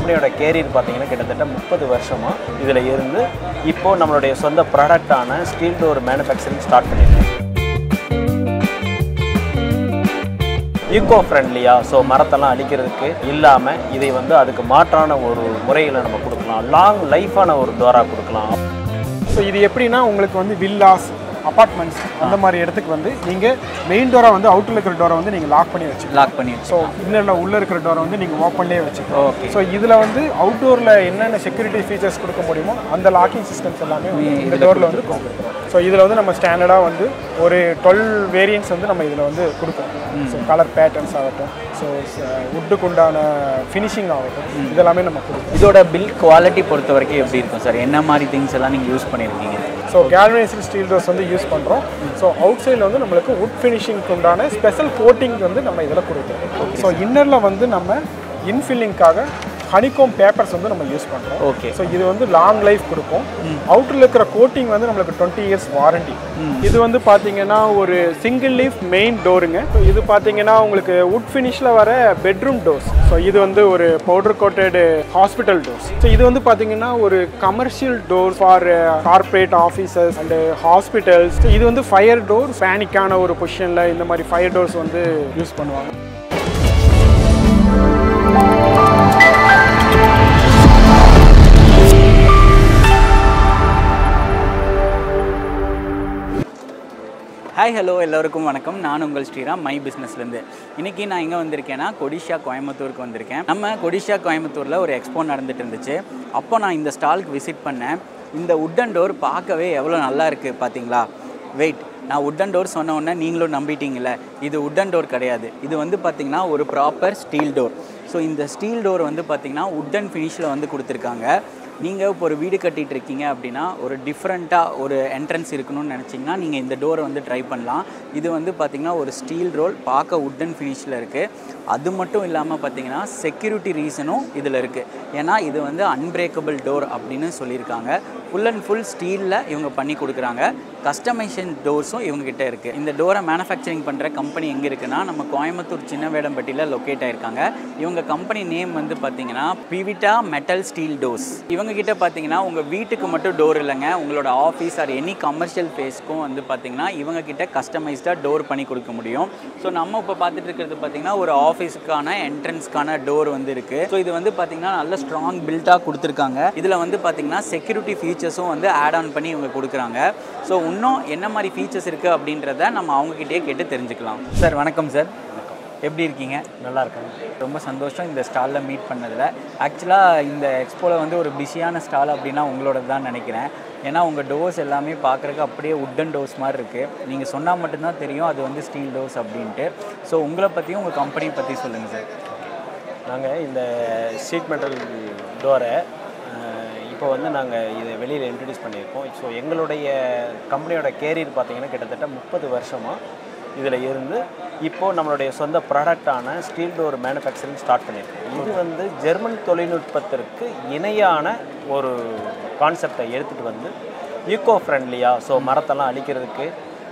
கம்பெனியோட கேரியர் பார்த்தீங்கன்னா கிட்டத்தட்ட முப்பது வருஷமாக இதில் இருந்து இப்போ நம்மளுடைய சொந்த ப்ராடக்டான ஸ்டீல் டோர் மேனுஃபேக்சரிங் ஸ்டார்ட் பண்ணியிருக்கோம் ஈகோ ஃப்ரெண்ட்லியாக ஸோ மரத்தெல்லாம் அழிக்கிறதுக்கு இல்லாமல் இதை வந்து அதுக்கு மாற்றான ஒரு முறையில் நம்ம கொடுக்கலாம் லாங் லைஃபான ஒரு டோரா கொடுக்கலாம் ஸோ இது எப்படின்னா உங்களுக்கு வந்து வில்லாஸ் அப்பார்ட்மெண்ட்ஸ் அந்த மாதிரி இடத்துக்கு வந்து நீங்கள் மெயின் டோரை வந்து அவுட்டில் இருக்கிற டோரை வந்து நீங்கள் லாக் பண்ணி வச்சுக்கலாம் லாக் பண்ணி ஸோ இன்னரில் உள்ளே இருக்கிற டோரை வந்து நீங்கள் ஓப்பன்லேயே வச்சுக்கலாம் ஓகே ஸோ இதில் வந்து அவுட்டோரில் என்னென்ன செக்யூரிட்டி ஃபீச்சர்ஸ் கொடுக்க முடியுமோ அந்த லாக்கிங் சிஸ்டம்ஸ் எல்லாமே வந்து இந்த டோரில் வந்து கொடுக்குறோம் ஸோ இதில் வந்து நம்ம ஸ்டாண்டர்டாக வந்து ஒரு டுவெல் வேரியன்ட்ஸ் வந்து நம்ம இதில் வந்து கொடுப்போம் ஸோ கலர் பேட்டர்ன்ஸ் ஆகட்டும் ஸோ வுட்டுக்கு உண்டான ஃபினிஷிங் ஆகட்டும் இதெல்லாமே நம்ம கொடுப்போம் இதோட பில் குவாலிட்டி பொறுத்த வரைக்கும் எப்படி இருக்கும் சார் என்ன மாதிரி திங்ஸ் எல்லாம் நீங்கள் யூஸ் பண்ணியிருக்கீங்க ஸோ கேல்வனைஸ்டு ஸ்டீல் டோர்ஸ் வந்து யூஸ் பண்ணுறோம் ஸோ அவுட் சைடில் வந்து நம்மளுக்கு வுட் ஃபினிஷிங்க்கு உண்டான ஸ்பெஷல் கோட்டிங் வந்து நம்ம இதில் கொடுப்போம் ஸோ இன்னரில் வந்து நம்ம இன்ஃபில்லிங்காக ஹனிகோம் பேப்பர்ஸ் வந்து நம்ம யூஸ் பண்ணுறோம் ஓகே ஸோ இது வந்து லாங் லைஃப் கொடுக்கும் அவுட்டரில் இருக்கிற கோட்டிங் வந்து நம்மளுக்கு டுவெண்ட்டி இயர்ஸ் வாரண்டி இது வந்து பார்த்தீங்கன்னா ஒரு சிங்கிள் லீஃப் மெயின் டோருங்க ஸோ இது பார்த்தீங்கன்னா உங்களுக்கு வுட் ஃபினிஷில் வர பெட்ரூம் டோர்ஸ் ஸோ இது வந்து ஒரு powder coated hospital doors so இது வந்து பார்த்தீங்கன்னா ஒரு commercial door for corporate offices and hospitals இது வந்து ஃபயர் டோர் பேனிக்கான ஒரு பொசிஷனில் இந்த மாதிரி ஃபயர் டோர்ஸ் வந்து யூஸ் பண்ணுவாங்க ஹாய் ஹலோ எல்லோருக்கும் வணக்கம் நான் உங்கள் ஸ்ரீராம் மை பிஸ்னஸ்லேருந்து இன்றைக்கி நான் எங்கே வந்திருக்கேன்னா கொடிஷா கோயம்புத்தூருக்கு வந்திருக்கேன் நம்ம கொடிஷா கோயம்புத்தூரில் ஒரு எக்ஸ்போ நடந்துட்டு இருந்துச்சு அப்போ நான் இந்த ஸ்டாலுக்கு விசிட் பண்ணேன் இந்த உட்டன் டோர் பார்க்கவே எவ்வளோ நல்லா இருக்குது பார்த்தீங்களா வெயிட் நான் உட்டன் டோர் சொன்ன உடனே நீங்களும் நம்பிட்டீங்கல்ல இது உட்டன் டோர் கிடையாது இது வந்து பார்த்திங்கன்னா ஒரு ப்ராப்பர் ஸ்டீல் டோர் ஸோ இந்த ஸ்டீல் டோர் வந்து பார்த்திங்கன்னா உட்டன் ஃபினிஷில் வந்து கொடுத்துருக்காங்க நீங்கள் இப்போ ஒரு வீடு கட்டிட்டு இருக்கீங்க அப்படின்னா ஒரு டிஃப்ரெண்ட்டாக ஒரு என்ட்ரன்ஸ் இருக்கணும்னு நினச்சிங்கன்னா நீங்கள் இந்த டோரை வந்து ட்ரை பண்ணலாம் இது வந்து பார்த்திங்கன்னா ஒரு ஸ்டீல் ரோல் பார்க்க உட்டன் ஃபினிஷில் இருக்குது அது மட்டும் இல்லாமல் பார்த்தீங்கன்னா செக்யூரிட்டி ரீசனும் இதில் இருக்குது ஏன்னா இது வந்து அன்பிரேக்கபிள் டோர் அப்படின்னு சொல்லியிருக்காங்க ஃபுல் அண்ட் ஃபுல் ஸ்டீலில் இவங்க பண்ணி கொடுக்குறாங்க கஸ்டமைசேஷன் டோர்ஸும் இவங்ககிட்ட இருக்குது இந்த டோரை மேனுஃபேக்சரிங் பண்ணுற கம்பெனி எங்கே இருக்குன்னா நம்ம கோயம்புத்தூர் சின்ன வேடம்பட்டியில் லொக்கேட் ஆயிருக்காங்க இவங்க கம்பெனி நேம் வந்து பார்த்தீங்கன்னா பிவிட்டா மெட்டல் ஸ்டீல் டோர்ஸ் இவங்க கிட்ட பார்த்தீங்கன்னா உங்கள் வீட்டுக்கு மட்டும் டோர் இல்லைங்க உங்களோட ஆஃபீஸ் ஆர் எனி கமர்ஷியல் ஃபேஸ்க்கும் வந்து பார்த்தீங்கன்னா இவங்க கிட்ட கஸ்டமைஸ்டாக டோர் பண்ணி கொடுக்க முடியும் ஸோ நம்ம இப்போ பார்த்துட்டு இருக்கிறது பார்த்தீங்கன்னா ஒரு ஆஃபீஸுக்கான என்ட்ரன்ஸ்க்கான டோர் வந்து இருக்குது ஸோ இது வந்து பார்த்தீங்கன்னா நல்ல ஸ்ட்ராங் பில்ட்டாக கொடுத்துருக்காங்க இதில் வந்து பார்த்தீங்கன்னா செக்யூரிட்டி ஃபீச்சர்ஸும் வந்து ஆட் ஆன் பண்ணி இவங்க கொடுக்குறாங்க ஸோ இன்னும் என்ன மாதிரி ஃபீச்சர்ஸ் இருக்குது அப்படின்றத நம்ம அவங்கக்கிட்டே கேட்டு தெரிஞ்சுக்கலாம் சார் வணக்கம் சார் எப்படி இருக்கீங்க நல்லா இருக்காங்க ரொம்ப சந்தோஷம் இந்த ஸ்டாலில் மீட் பண்ணதில் ஆக்சுவலாக இந்த எக்ஸ்போவில் வந்து ஒரு பிஸியான ஸ்டால் அப்படின்னா உங்களோட தான் நினைக்கிறேன் ஏன்னா உங்கள் டோர்ஸ் எல்லாமே பார்க்குறக்கு அப்படியே உட்டன் டோர்ஸ் மாதிரி இருக்குது நீங்கள் சொன்னால் மட்டும்தான் தெரியும் அது வந்து ஸ்டீல் டோர்ஸ் அப்படின்ட்டு ஸோ உங்களை பற்றியும் உங்கள் கம்பெனி பற்றி சொல்லுங்கள் சார் நாங்கள் இந்த ஷீட் மெட்டல் டோரை இப்போ வந்து நாங்கள் இதை வெளியில் இன்ட்ரடியூஸ் பண்ணியிருக்கோம் ஸோ எங்களுடைய கம்பெனியோட கேரியர் பார்த்தீங்கன்னா கிட்டத்தட்ட முப்பது வருஷமாக இதில் இருந்து இப்போது நம்மளுடைய சொந்த ப்ராடக்டான ஸ்டீல் டோர் மேனுஃபேக்சரிங் ஸ்டார்ட் பண்ணியிருக்கோம் இது வந்து ஜெர்மன் தொழில்நுட்பத்திற்கு இணையான ஒரு கான்செப்டை எடுத்துகிட்டு வந்து ஈகோ ஃப்ரெண்ட்லியாக ஸோ மரத்தெல்லாம் அழிக்கிறதுக்கு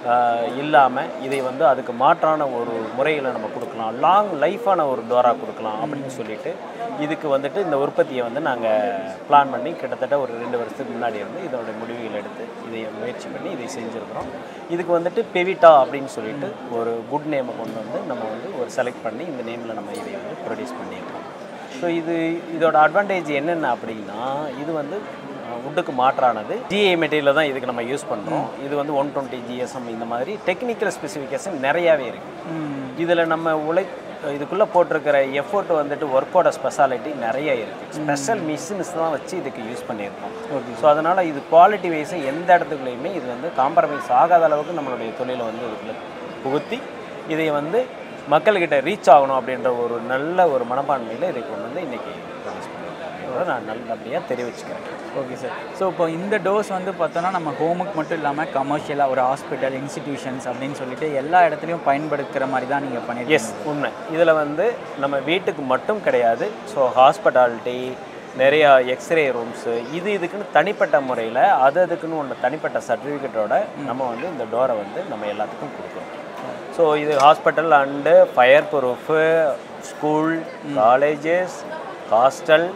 இல்லாமல் இதை வந்து அதுக்கு மாற்றான ஒரு முறையில் நம்ம கொடுக்கலாம் லாங் லைஃபான ஒரு டோரா கொடுக்கலாம் அப்படின்னு சொல்லிட்டு இதுக்கு வந்துட்டு இந்த உற்பத்தியை வந்து நாங்கள் பிளான் பண்ணி கிட்டத்தட்ட ஒரு ரெண்டு வருஷத்துக்கு முன்னாடி இருந்து இதோட முடிவுகள் எடுத்து இதை முயற்சி பண்ணி இதை செஞ்சுருக்கிறோம் இதுக்கு வந்துட்டு பெவிட்டா அப்படின்னு சொல்லிட்டு ஒரு குட் நேமை கொண்டு வந்து நம்ம வந்து ஒரு செலக்ட் பண்ணி இந்த நேமில் நம்ம இதை வந்து ப்ரொடியூஸ் பண்ணியிருக்கோம் ஸோ இது இதோட அட்வான்டேஜ் என்னென்ன அப்படின்னா இது வந்து வுட்டுக்கு மாற்றானது ஜிஐ மெட்டீரியல் தான் இதுக்கு நம்ம யூஸ் பண்ணுறோம் இது வந்து ஒன் டுவெண்ட்டி ஜிஎஸ்எம் இந்த மாதிரி டெக்னிக்கல் ஸ்பெசிஃபிகேஷன் நிறையாவே இருக்குது இதில் நம்ம உழை இதுக்குள்ளே போட்டிருக்கிற எஃபோர்ட் வந்துட்டு ஒர்க்கோட ஸ்பெஷாலிட்டி நிறைய இருக்குது ஸ்பெஷல் மிஷின்ஸ் தான் வச்சு இதுக்கு யூஸ் பண்ணியிருக்கோம் ஸோ அதனால் இது குவாலிட்டி வைஸை எந்த இடத்துக்குள்ளேயுமே இது வந்து காம்ப்ரமைஸ் ஆகாத அளவுக்கு நம்மளுடைய தொழிலை வந்து இதுக்குள்ள புகுத்தி இதை வந்து மக்கள்கிட்ட ரீச் ஆகணும் அப்படின்ற ஒரு நல்ல ஒரு மனப்பான்மையில் இதை கொண்டு வந்து இன்றைக்கி ப்ரொடியூஸ் பண்ணியிருக்கோம் நான் நல்லபடியாக தெரிவிச்சுக்கிறேன் ஓகே சார் ஸோ இப்போ இந்த டோஸ் வந்து பார்த்தோன்னா நம்ம ஹோமுக்கு மட்டும் இல்லாமல் கமர்ஷியலாக ஒரு ஹாஸ்பிட்டல் இன்ஸ்டிடியூஷன்ஸ் அப்படின்னு சொல்லிட்டு எல்லா இடத்துலையும் பயன்படுத்துகிற மாதிரி தான் நீங்கள் பண்ணியிருக்கீங்க எஸ் உண்மை இதில் வந்து நம்ம வீட்டுக்கு மட்டும் கிடையாது ஸோ ஹாஸ்பிட்டாலிட்டி நிறையா எக்ஸ்ரே ரூம்ஸு இது இதுக்குன்னு தனிப்பட்ட முறையில் அது அதுக்குன்னு ஒன்று தனிப்பட்ட சர்டிஃபிகேட்டோட நம்ம வந்து இந்த டோரை வந்து நம்ம எல்லாத்துக்கும் கொடுக்குறோம் ஸோ இது hospital and fire proof school colleges hostel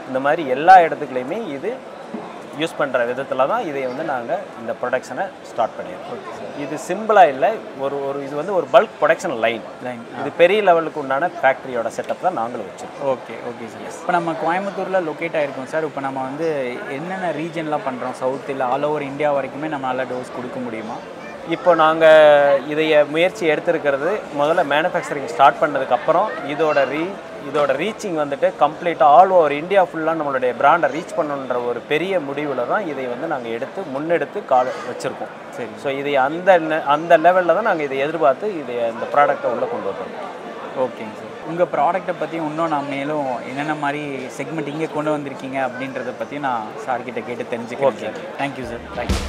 இந்த மாதிரி எல்லா இடத்துக்குலையுமே இது யூஸ் பண்ணுற விதத்தில் தான் இதை வந்து நாங்கள் இந்த ப்ரொடக்ஷனை ஸ்டார்ட் பண்ணியிருக்கோம் இது சிம்பிளாக இல்லை ஒரு ஒரு இது வந்து ஒரு பல்க் ப்ரொடக்ஷன் லைன் லைன் இது பெரிய லெவலுக்கு உண்டான ஃபேக்ட்ரியோட செட்டப் தான் நாங்களும் வச்சுருக்கோம் ஓகே ஓகே சார் இப்போ நம்ம கோயம்புத்தூரில் லொக்கேட் ஆகிருக்கோம் சார் இப்போ நம்ம வந்து என்னென்ன ரீஜன்லாம் பண்ணுறோம் சவுத் இல்லை ஆல் ஓவர் இந்தியா வரைக்குமே நம்மளால் டோஸ் கொடுக்க முடியுமா இப்போ நாங்கள் இதைய முயற்சி எடுத்திருக்கிறது முதல்ல மேனுஃபேக்சரிங் ஸ்டார்ட் பண்ணதுக்கப்புறம் இதோட ரீ இதோட ரீச்சிங் வந்துட்டு கம்ப்ளீட்டாக ஆல் ஓவர் இந்தியா ஃபுல்லாக நம்மளுடைய பிராண்டை ரீச் பண்ணணுன்ற ஒரு பெரிய முடிவில் தான் இதை வந்து நாங்கள் எடுத்து முன்னெடுத்து கால வச்சுருக்கோம் சரி. ஸோ இதை அந்த நெ- அந்த லெவலில் தான் நாங்கள் இதை எதிர்பார்த்து இதை இந்த ப்ராடக்ட்டை உள்ளே கொண்டு வரோம் ஓகேங்க சார் உங்கள் ப்ராடக்ட்டை பற்றி இன்னும் நான் மேலும் என்னென்ன மாதிரி செக்மெண்ட் இங்கே கொண்டு வந்திருக்கீங்க அப்படின்றத பற்றி நான் சார்கிட்ட கேட்டு தெரிஞ்சுக்கிறேன் Okay. Sir thank you sir thank you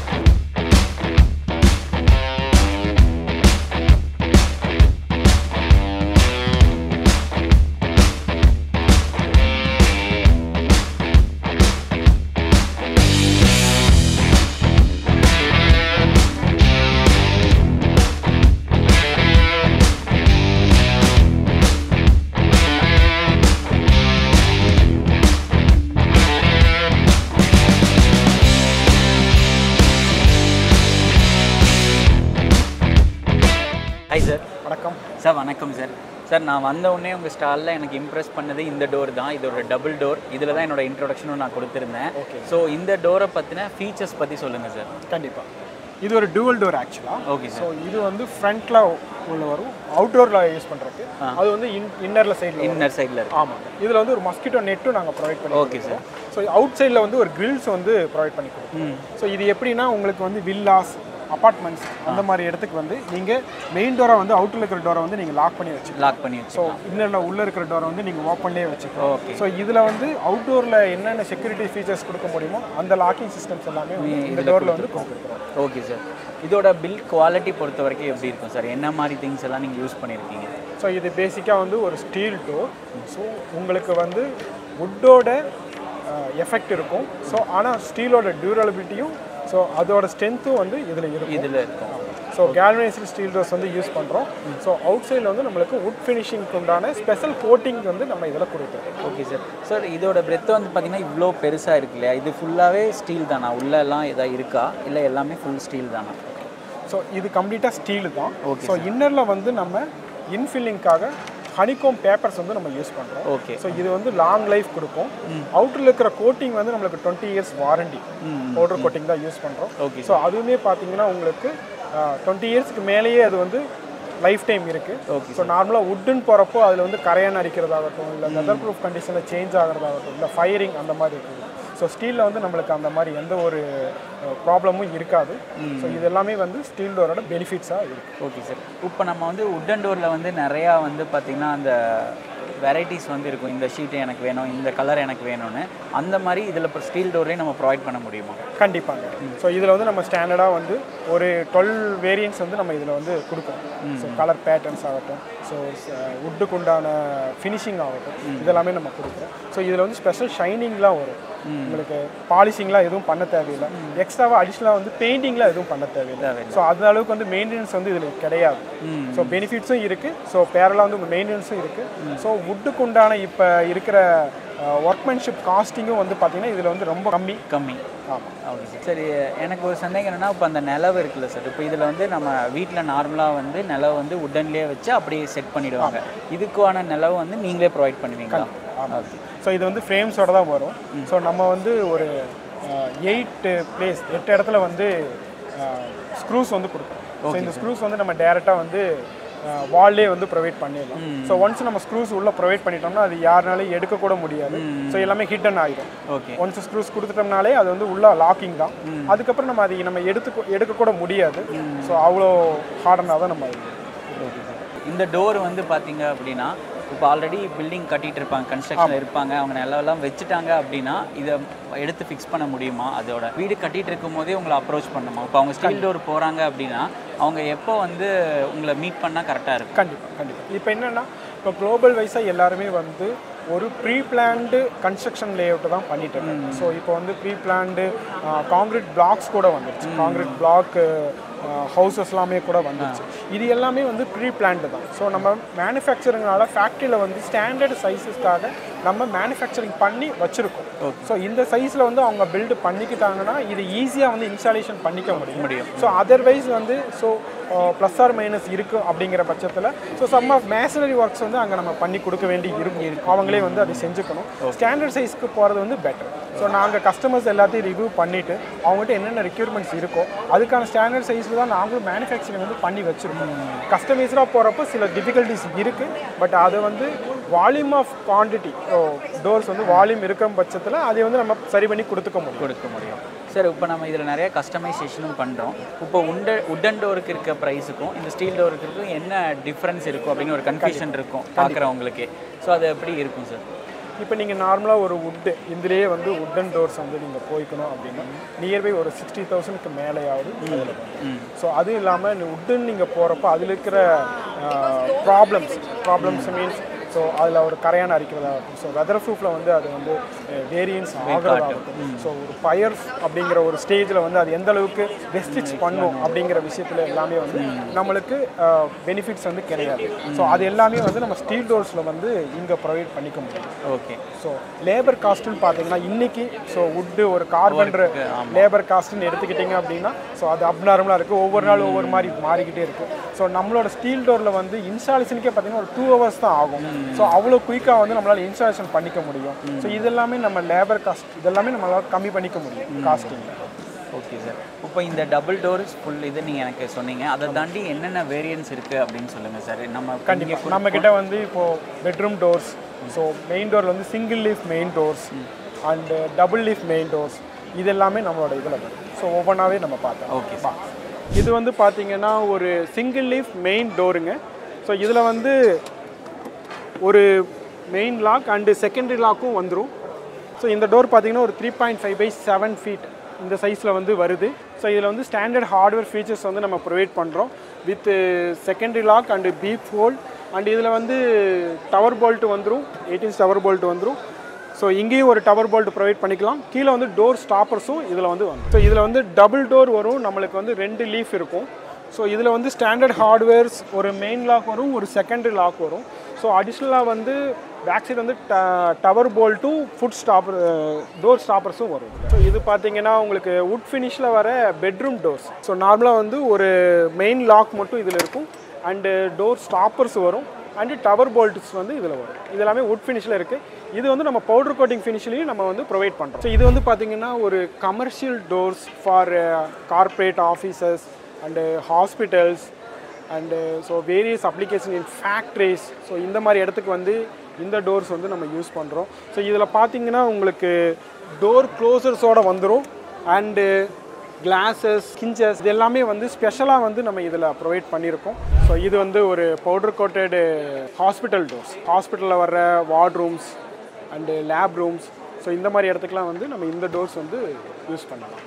hi sir வணக்கம் சார் வணக்கம் சார் சார் நான் வந்த உடனே உங்கள் ஸ்டாலில் எனக்கு இம்ப்ரெஸ் பண்ணது இந்த டோர் தான் இதோட டபுள் டோர் இதில் தான் என்னோட இன்ட்ரோடக்ஷனும் நான் கொடுத்துருந்தேன் ஸோ இந்த டோரை பற்றின ஃபீச்சர்ஸ் பற்றி சொல்லுங்கள் சார் கண்டிப்பாக இது ஒரு டூவல் டோர் ஆக்சுவலாக ஓகே ஸோ சார் இது வந்து ஃப்ரண்ட்டில் உள்ள வரும் அவுட்டோரில் யூஸ் பண்ணுறதுக்கு அது வந்து இன் இன்னரில் சைடில் இன்னர் சைடில் இருக்கு ஆமாம் இதில் வந்து ஒரு மஸ்கிட்டோ நெட்டும் நாங்கள் ப்ரொவைட் பண்ணி ஓகே சார் ஸோ அவுட் சைடில் வந்து ஒரு கிரில்ஸ் வந்து ப்ரொவைட் பண்ணி கொடுப்போம் ஸோ இது எப்படின்னா உங்களுக்கு வந்து வில்லாஸ் அப்பார்ட்மெண்ட்ஸ் அந்த மாதிரி இடத்துக்கு வந்து நீங்கள் மெயின் டோரை வந்து அவுட்டில் இருக்கிற டோரை வந்து நீங்கள் லாக் பண்ணி வச்சுக்கலாம் லாக் பண்ணி வச்சு ஸோ இன்னரில் உள்ளே இருக்கிற டோரை வந்து நீங்கள் ஓப்பன்லேயே வச்சுக்கலாம் ஓகே ஸோ இதில் வந்து அவுட்டோரில் என்னென்ன செக்யூரிட்டி ஃபீச்சர்ஸ் கொடுக்க முடியுமோ அந்த லாக்கிங் சிஸ்டம்ஸ் எல்லாமே வந்து இந்த டோரில் வந்து கொடுத்துருக்கோம் ஓகே சார் இதோட பில் குவாலிட்டி பொறுத்த வரைக்கும் எப்படி இருக்கும் சார் என்ன மாதிரி திங்ஸ் எல்லாம் நீங்கள் யூஸ் பண்ணியிருக்கீங்க ஸோ இது பேசிக்காக வந்து ஒரு ஸ்டீல் டோர் ஸோ உங்களுக்கு வந்து வுட்டோட எஃபெக்ட் இருக்கும் ஸோ ஆனால் ஸ்டீலோட டியூரபிலிட்டியும் ஸோ அதோட ஸ்ட்ரென்த்தும் வந்து இதில் இருக்கும் இதில் இருக்கும் ஸோ கேல்வனைஸ்டு ஸ்டீல் டோர்ஸ் வந்து யூஸ் பண்ணுறோம் ஸோ அவுட் சைடில் வந்து நம்மளுக்கு வுட் ஃபினிஷிங்க்கு உண்டான ஸ்பெஷல் கோட்டிங் வந்து நம்ம இதில் கொடுக்குறோம் ஓகே சார் சார் இதோட பிரெத் வந்து பார்த்தீங்கன்னா இவ்வளோ பெருசாக இருக்கு இல்லையா இது ஃபுல்லாகவே ஸ்டீல் தானா உள்ளெல்லாம் எதாவது இருக்கா இல்லை எல்லாமே ஃபுல் ஸ்டீல் தானா ஸோ இது கம்ப்ளீட்டாக ஸ்டீல் தான் Okay, ஸோ இன்னரில் வந்து நம்ம இன்ஃபில்லிங்காக ஹனிகோம் பேப்பர்ஸ் வந்து நம்ம யூஸ் பண்ணுறோம் ஓகே ஸோ இது வந்து லாங் லைஃப் கொடுக்கும் அவுட்டரில் இருக்கிற கோட்டிங் வந்து நம்மளுக்கு twenty years warranty powder coating தான் யூஸ் பண்ணுறோம் Okay, ஸோ அதுவுமே பார்த்தீங்கன்னா உங்களுக்கு டுவெண்ட்டி இயர்ஸ்க்கு மேலேயே அது வந்து லைஃப் டைம் இருக்குது Okay, ஸோ நார்மலாக வுட்டுன்னு போகிறப்போ அதில் வந்து கரையான் அடிக்கிறதாகட்டும் இல்லை வெதர் ப்ரூஃப் கண்டிஷனில் சேஞ்ச் ஆகிறதாகட்டும் இல்லை ஃபயரிங் அந்த மாதிரி இருக்குது ஸோ ஸ்டீலில் வந்து நம்மளுக்கு அந்த மாதிரி எந்த ஒரு ப்ராப்ளமும் இருக்காது ஸோ இது எல்லாமே வந்து ஸ்டீல் டோரோட பெனிஃபிட்ஸாக இருக்குது ஓகே சார் இப்போ நம்ம வந்து உட்டன் டோரில் வந்து நிறையா வந்து பார்த்திங்கன்னா அந்த வெரைட்டிஸ் வந்து இருக்கும் இந்த ஷீட் எனக்கு வேணும் இந்த கலர் எனக்கு வேணும்னு அந்த மாதிரி இதில் இப்போ ஸ்டீல் டோர்லேயே நம்ம ப்ரொவைட் பண்ண முடியுமா கண்டிப்பாங்க ஸோ இதில் வந்து நம்ம ஸ்டாண்டர்டாக வந்து ஒரு டுவெல் வேரியன்ட்ஸ் வந்து நம்ம இதில் வந்து கொடுப்போம் ஸோ கலர் பேட்டர்ன்ஸ் ஆகட்டும் ஸோ வுட்டுக்கு உண்டான ஃபினிஷிங் ஆகட்டும் இதெல்லாமே நம்ம கொடுக்குறோம் ஸோ இதில் வந்து ஸ்பெஷல் ஷைனிங்லாம் வரும் உங்களுக்கு பாலிஷிங்லாம் எதுவும் பண்ண தேவையில்லை எக்ஸ்ட்ராவாக அடிஷ்னலாக வந்து பெயிண்டிங்லாம் எதுவும் பண்ண தேவையில்லை ஸோ அந்த அளவுக்கு வந்து மெயின்டெனன்ஸ் வந்து இதில் கிடையாது ஸோ பெனிஃபிட்ஸும் இருக்குது ஸோ பேரலாக வந்து உங்கள் மெயின்டெனன்ஸும் இருக்குது ஸோ வுட்டுக்கு உண்டான இப்போ இருக்கிற ஒர்க்மேன்ஷிப் காஸ்டிங்கும் வந்து பார்த்தீங்கன்னா இதில் வந்து ரொம்ப கம்மி கம்மி ஆமாம் ஓகே சார் சரி எனக்கு ஒரு சந்தேகம் என்னன்னா இப்போ அந்த நிலவு இருக்குல்ல சார் இப்போ இதில் வந்து நம்ம வீட்டில் நார்மலாக வந்து நிலவு வந்து உடன்லேயே வச்சு அப்படியே செட் பண்ணிடுவாங்க இதுக்கான நிலவு வந்து நீங்களே ப்ரொவைட் பண்ணுவீங்களா ஆமாம் ஸோ இது வந்து ஃப்ரேம்ஸோட தான் வரும் ஸோ நம்ம வந்து ஒரு எயிட் பிளேஸ் எட்டு இடத்துல வந்து ஸ்க்ரூஸ் வந்து கொடுக்குறோம் ஸோ இந்த ஸ்க்ரூஸ் வந்து நம்ம டேரெக்டாக வந்து வால்லே வந்து ப்ரொவைட் பண்ணிடலாம் ஸோ ஒன்ஸ் நம்ம ஸ்க்ரூஸ் உள்ள ப்ரொவைட் பண்ணிட்டோம்னா அது யாருனாலையும் எடுக்கக்கூட முடியாது ஸோ எல்லாமே ஹிட்டன் ஆகிடும் ஓகே ஒன்ஸ் ஸ்க்ரூஸ் கொடுத்துட்டோம்னாலே அது வந்து உள்ள லாக்கிங் தான் அதுக்கப்புறம் நம்ம அதை நம்ம எடுத்து எடுக்கக்கூட முடியாது ஸோ அவ்வளோ ஹார்டனாக தான் நம்ம அது ஓகே சார் இந்த டோர் வந்து பார்த்தீங்க அப்படின்னா இப்போ ஆல்ரெடி பில்டிங் கட்டிட்டு இருப்பாங்க கன்ஸ்ட்ரக்ஷனில் இருப்பாங்க அவங்க நிலவெல்லாம் வச்சுட்டாங்க அப்படின்னா இதை எடுத்து ஃபிக்ஸ் பண்ண முடியுமா அதோட வீடு கட்டிட்டு இருக்கும் போதே உங்களை அப்ரோச் பண்ணுமா இப்போ அவங்க ஸ்டீல் டோர் போகிறாங்க அப்படின்னா அவங்க எப்போ வந்து உங்களை மீட் பண்ணால் கரெக்டாக இருக்கும் கண்டிப்பாக கண்டிப்பாக இப்போ என்னென்னா இப்போ குளோபல் வைஸாக எல்லாருமே வந்து ஒரு ப்ரீ பிளான்டு கன்ஸ்ட்ரக்ஷன் லேஅவுட் தான் பண்ணிட்டு இருக்கோம் ஸோ இப்போ வந்து ப்ரீ பிளான்டு காங்கிரீட் பிளாக்ஸ் கூட வந்துருச்சு காங்கிரீட் பிளாக் ஹவுசஸ் எல்லாமே கூட வந்துருச்சு இது எல்லாமே வந்து ப்ரீ பிளான்டு தான் ஸோ நம்ம மேனுஃபேக்சரிங்னால ஃபேக்ட்ரியில் வந்து ஸ்டாண்டர்ட் சைஸஸ்க்காக நம்ம மேனுஃபேக்சரிங் பண்ணி வச்சுருக்கோம் ஸோ இந்த சைஸில் வந்து அவங்க பில்டு பண்ணிக்கிட்டாங்கன்னா இது ஈஸியாக வந்து இன்ஸ்டாலேஷன் பண்ணிக்க முடியும் முடியும் ஸோ அதர்வைஸ் வந்து ஸோ ப்ளஸ் ஆர் மைனஸ் இருக்குது அப்படிங்கிற பட்சத்தில் so some of masonry works வந்து அங்கே நம்ம பண்ணி கொடுக்க வேண்டி இருக்கும் அவங்களே வந்து அதை செஞ்சுக்கணும் ஸ்டாண்டர்ட் சைஸ்க்கு போகிறது வந்து பெட்டர் ஸோ நாங்கள் கஸ்டமர்ஸ் எல்லாத்தையும் ரிவ்யூ பண்ணிவிட்டு அவங்ககிட்ட என்னென்ன ரெக்யூர்மெண்ட்ஸ் இருக்கோ அதுக்கான ஸ்டாண்டர்ட் சைஸில் தான் நாங்களும் மேனுஃபேக்சரிங் வந்து பண்ணி வச்சுருக்கோம் கஸ்டமைஸ்டாக போகிறப்போ சில டிஃபிகல்ட்டிஸ் இருக்குது பட் அதை வந்து வால்யூம் ஆஃப் குவான்டிட்டி டோர்ஸ் வந்து வால்யூம் இருக்கும் பட்சத்தில் அதை வந்து நம்ம சரி பண்ணி கொடுத்துக்க முடியும் கொடுக்க முடியும் சார் இப்போ நம்ம இதில் நிறைய கஸ்டமைசேஷனும் பண்ணுறோம் இப்போ உண்ட உட்டன் டோருக்கு இருக்க ப்ரைஸுக்கும் இந்த ஸ்டீல் டோருக்கு இருக்கும் என்ன டிஃப்ரென்ஸ் இருக்கும் அப்படின்னு ஒரு கன்ஃபியூஷன் இருக்கும் பார்க்குறவங்களுக்கு ஸோ அது எப்படி இருக்கும் சார் இப்போ நீங்கள் நார்மலாக ஒரு வுட்டு இதுலேயே வந்து வுட்டன் டோர்ஸ் வந்து நீங்கள் போய்க்கணும் அப்படின்னா நியர்பை ஒரு சிக்ஸ்டி தௌசண்ட்க்கு மேலேயாவது அதில் ஸோ அதுவும் இல்லாமல் வுட்டுன்னு நீங்கள் போகிறப்போ அதில் இருக்கிற ப்ராப்ளம்ஸ் ப்ராப்ளம்ஸ் மீன்ஸ் ஸோ அதில் ஒரு கரையான் அரிக்கிறதா இருக்கும் ஸோ வெதர் ப்ரூஃபில் வந்து அது வந்து வேரியன்ஸ் ஆகிறதா இருக்கும் ஸோ ஒரு ஃபயர் அப்படிங்கிற ஒரு ஸ்டேஜில் வந்து அது எந்த அளவுக்கு ரெஸ்ட்ரிக்ஸ் பண்ணும் அப்படிங்கிற விஷயத்தில் எல்லாமே வந்து நம்மளுக்கு பெனிஃபிட்ஸ் வந்து கிடையாது ஸோ அது எல்லாமே வந்து நம்ம ஸ்டீல் டோர்ஸில் வந்து இங்கே ப்ரொவைட் பண்ணிக்க முடியும் ஓகே ஸோ லேபர் காஸ்ட்டுன்னு பார்த்தீங்கன்னா இன்னைக்கு ஸோ வுட்டு ஒரு கார்பெண்டர் லேபர் காஸ்ட்டுன்னு எடுத்துக்கிட்டிங்க அப்படின்னா ஸோ அது அப்நார்மலாக இருக்குது ஒவ்வொரு நாள் ஒவ்வொரு மாதிரி மாறிக்கிட்டே இருக்குது ஸோ நம்மளோட ஸ்டீல் டோரில் வந்து இன்ஸ்டாலேஷனுக்கே பார்த்தீங்கன்னா ஒரு டூ ஹவர்ஸ் தான் ஆகும் ஸோ அவ்வளோ குயிக்காக வந்து நம்மளால் இன்ஸ்டாலேஷன் பண்ணிக்க முடியும் ஸோ இதெல்லாமே நம்ம லேபர் காஸ்ட் இதெல்லாமே நம்மளால் கம்மி பண்ணிக்க முடியும் காஸ்டிங்கில் ஓகே சார் இப்போ இந்த டபுள் டோர்ஸ் ஃபுல் இது நீங்கள் எனக்கு சொன்னீங்க அதை தாண்டி என்னென்ன வேரியன்ஸ் இருக்குது அப்படின்னு சொல்லுங்கள் சார் நம்ம கண்டிப்பாக நம்ம கிட்ட வந்து இப்போ bedroom doors so main door வந்து single leaf main doors and double leaf main doors இது எல்லாமே நம்மளோட இதில் வரும் ஸோ ஒவ்வொன்றாவே நம்ம பார்த்தோம் ஓகே பா இது வந்து பார்த்தீங்கன்னா ஒரு சிங்கிள் லீஃப் மெயின் டோருங்க ஸோ இதில் வந்து ஒரு மெயின் லாக் அண்டு செகண்டரி லாக்கும் வந்துடும் ஸோ இந்த டோர் பார்த்தீங்கன்னா ஒரு three point five by seven feet இந்த சைஸில் வந்து வருது ஸோ இதில் வந்து ஸ்டாண்டர்ட் ஹார்ட்வேர் ஃபீச்சர்ஸ் வந்து நம்ம ப்ரொவைட் பண்ணுறோம் with secondary lock and peep hole and இதில் வந்து டவர் போல்ட் வந்துடும் எயிட்டீன் டவர் போல்ட் வந்துடும் ஸோ இங்கேயும் ஒரு டவர் போல்ட் ப்ரொவைட் பண்ணிக்கலாம் கீழே வந்து டோர் ஸ்டாப்பர்ஸும் இதில் வந்து வரும் ஸோ இதில் வந்து டபுள் டோர் வரும் நம்மளுக்கு வந்து ரெண்டு லீஃப் இருக்கும் ஸோ இதில் வந்து ஸ்டாண்டர்ட் ஹார்ட்வேர்ஸ் ஒரு மெயின் லாக் வரும் ஒரு செகண்டரி லாக் வரும் ஸோ அடிஷ்னலாக வந்து பேக் சைடு வந்து டவர் போல்ட்டும் ஃபுட் ஸ்டாப்பர் டோர் ஸ்டாப்பர்ஸும் வரும் ஸோ இது பார்த்தீங்கன்னா உங்களுக்கு வுட் ஃபினிஷில் வர பெட்ரூம் டோர்ஸ் ஸோ நார்மலாக வந்து ஒரு மெயின் லாக் மட்டும் இதில் இருக்கும் அண்டு டோர் ஸ்டாப்பர்ஸ் வரும் அண்டு டவர் போல்ட்ஸ் வந்து இதில் வரும் இது எல்லாமே வுட் ஃபினிஷில் இருக்குது இது வந்து நம்ம பவுடர் கோட்டிங் ஃபினிஷ்லையும் நம்ம வந்து ப்ரொவைட் பண்ணுறோம் ஸோ இது வந்து பார்த்தீங்கன்னா ஒரு commercial doors for corporate offices and hospitals and so various application in factories so இந்த மாதிரி இடத்துக்கு வந்து இந்த டோர்ஸ் வந்து நம்ம யூஸ் பண்ணுறோம் ஸோ இதில் பார்த்தீங்கன்னா உங்களுக்கு டோர் க்ளோசர்ஸோடு வந்துடும் அண்டு கிளாஸஸ் கிஞ்சஸ் இது எல்லாமே வந்து ஸ்பெஷலாக வந்து நம்ம இதில் ப்ரொவைட் பண்ணியிருக்கோம் ஸோ இது வந்து ஒரு பவுடர் கோட்டடு ஹாஸ்பிட்டல் டோர்ஸ் ஹாஸ்பிட்டலில் வர்ற ward rooms and lab rooms so இந்த மாதிரி இடத்துக்குலாம் வந்து நம்ம இந்த டோர்ஸ் வந்து யூஸ் பண்ணலாம்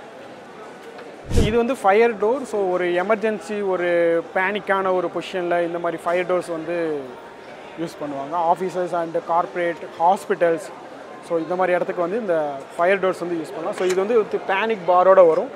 இது வந்து ஃபயர் டோர் ஸோ ஒரு எமர்ஜென்சி ஒரு பேனிக்கான ஒரு பொசிஷனில் இந்த மாதிரி ஃபயர் டோர்ஸ் வந்து யூஸ் பண்ணுவாங்க offices and corporate hospitals so இந்த மாதிரி இடத்துக்கு வந்து இந்த ஃபயர் டோர்ஸ் வந்து யூஸ் பண்ணலாம் ஸோ இது வந்து வித் பேனிக் பாரோட வரும்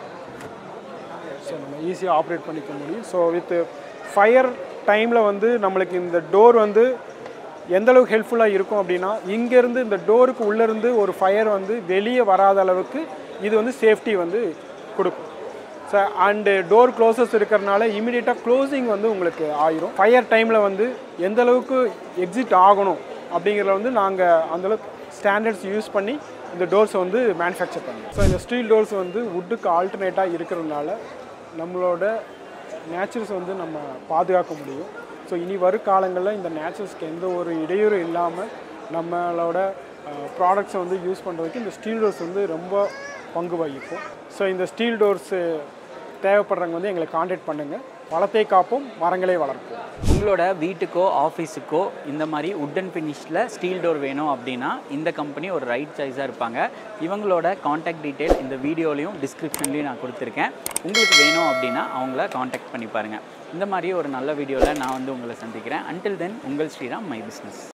ஸோ நம்ம ஈஸியாக ஆப்ரேட் பண்ணிக்க முடியும் ஸோ வித் ஃபயர் டைமில் வந்து நம்மளுக்கு இந்த டோர் வந்து எந்த அளவுக்கு ஹெல்ப்ஃபுல்லாக இருக்கும் அப்படின்னா இங்கேருந்து இந்த டோருக்கு உள்ளேருந்து ஒரு ஃபயர் வந்து வெளியே வராத அளவுக்கு இது வந்து சேஃப்டி வந்து கொடுக்கும் ஸோ அண்டு டோர் க்ளோசஸ் இருக்கிறனால இமீடியட்டாக க்ளோசிங் வந்து உங்களுக்கு ஆயிரும் ஃபயர் டைமில் வந்து எந்த அளவுக்கு எக்ஸிட் ஆகணும் அப்படிங்கிறத வந்து நாங்கள் அந்தளவுக்கு ஸ்டாண்டர்ட்ஸ் யூஸ் பண்ணி இந்த டோர்ஸை வந்து மேனுஃபேக்சர் பண்ணுவோம் ஸோ இந்த ஸ்டீல் டோர்ஸ் வந்து வுட்டுக்கு ஆல்டர்னேட்டாக இருக்கிறதுனால நம்மளோட நேச்சர்ஸ் வந்து நம்ம பாதுகாக்க முடியும் ஸோ இனி வரும் காலங்களில் இந்த நேச்சர்ஸ்க்கு எந்த ஒரு இடையூறும் இல்லாமல் நம்மளோட ப்ராடக்ட்ஸை வந்து யூஸ் பண்ணுறதுக்கு இந்த ஸ்டீல் டோர்ஸ் வந்து ரொம்ப பங்கு வகிக்கும் ஸோ இந்த ஸ்டீல் டோர்ஸு தேவைப்படுறவங்க வந்து எங்களை காண்டாக்ட் பண்ணுங்கள் வளத்தை காப்போம் மரங்களை வளர்ப்போம் உங்களோட வீட்டுக்கோ ஆஃபீஸுக்கோ இந்த மாதிரி உட்டன் ஃபினிஷில் ஸ்டீல் டோர் வேணும் அப்படின்னா இந்த கம்பெனி ஒரு ரைட் சாய்ஸாக இருப்பாங்க இவங்களோட காண்டாக்ட் டீட்டெயில் இந்த வீடியோலையும் டிஸ்கிரிப்ஷன்லையும் நான் கொடுத்துருக்கேன் உங்களுக்கு வேணும் அப்படின்னா அவங்கள காண்டாக்ட் பண்ணி பாருங்கள் இந்த மாதிரி ஒரு நல்ல வீடியோவில் நான் வந்து உங்களை சந்திக்கிறேன் அன்டில் தென் உங்கள் ஸ்ரீராம் மை பிஸ்னஸ்